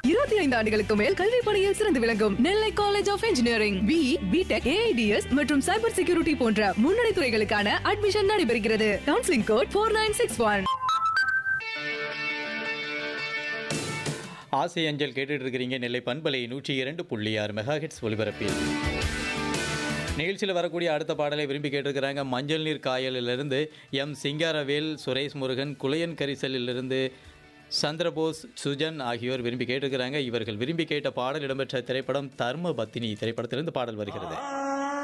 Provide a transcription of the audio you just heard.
இருபத்தி ஐந்து ஆண்டுகளுக்கு மேல் கல்வி பணியில் சிறந்து விளங்கும் Nellai college of engineering B BTech AI DS மற்றும் சைபர் செக்யூரிட்டி போன்ற முன்னணி துறைகளுக்கான அட்மிஷன் நடைபெறுகிறது counselling code four nine six one ஆசை அஞ்சல் கேட்டுட்டு இருக்கிறீங்க நெல்லை பண்பலை நூற்றி இரண்டு புள்ளி ஆறு மெகாஹெட்ஸ் ஒலிபரப்பில் நிகழ்ச்சியில் வரக்கூடிய அடுத்த பாடலை விரும்பி கேட்டிருக்கிறாங்க மஞ்சள் நீர் காயலிலிருந்து எம் சிங்காரவேல் சுரேஷ் முருகன் குலையன் கரிசலிலிருந்து சந்திரபோஸ் சுஜன் ஆகியோர் விரும்பி கேட்டிருக்கிறாங்க இவர்கள் விரும்பி கேட்ட பாடல் இடம்பெற்ற திரைப்படம் தர்ம பத்தினி திரைப்படத்திலிருந்து பாடல் வருகிறது